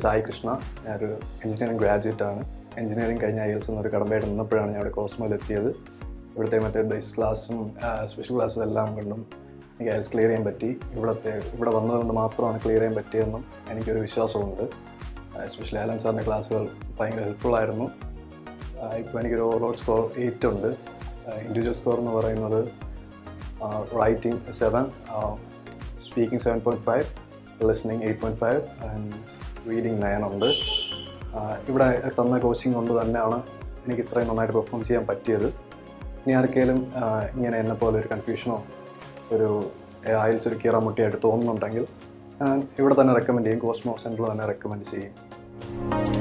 സായി കൃഷ്ണ ഞാനൊരു engineering graduate ആണ് engineering കഴിഞ്ഞ ഐഎൽസ് എന്നൊരു കടമ്പയായിട്ട് നിന്നപ്പോഴാണ് ഞാൻ ഇവിടെ കോസ്മോയിൽ എത്തിയത് ഇവിടുത്തെ മറ്റേ ബേസ് ക്ലാസ്സും സ്പെഷ്യൽ ക്ലാസ്സും എല്ലാം കൊണ്ടും എനിക്ക് ഐഎൽസ് ക്ലിയർ ചെയ്യാൻ പറ്റി ഇവിടുത്തെ ഇവിടെ വന്നതുകൊണ്ട് മാത്രമാണ് ക്ലിയർ ചെയ്യാൻ പറ്റിയതെന്നും എനിക്കൊരു വിശ്വാസമുണ്ട് എസ്പെഷ്യലി ആലൻ സാറിൻ്റെ ക്ലാസ്സുകൾ ഭയങ്കര ഹെൽപ്ഫുൾ ആയിരുന്നു ഇപ്പോൾ എനിക്കൊരു ഓവറോൾ സ്കോർ എയ്റ്റ് ഉണ്ട് ഇൻഡിവിജ്വൽ സ്കോർ എന്ന് പറയുന്നത് writing seven speaking seven point five listening eight point five and reading nine ഉണ്ട് ആഹ് ഇവിടെ തന്ന കോച്ചിങ് കൊണ്ട് തന്നെയാണ് എനിക്ക് ഇത്രയും നന്നായിട്ട് പെർഫോം ചെയ്യാൻ പറ്റിയത് ഇനി ആർക്കെങ്കിലും ആഹ് ഇങ്ങനെ എന്നെ പോലെ ഒരു കൺഫ്യൂഷനോ ഒരു ആയിൽസ് ഒരു കീറാമുട്ടിയായിട്ട് തോന്നുന്നുണ്ടെങ്കിൽ ഞാൻ ഇവിടെ തന്നെ റെക്കമെൻഡ് ചെയ്യും കോസ്മോ സെൻറ്ററിൽ തന്നെ റെക്കമെൻഡ് ചെയ്യും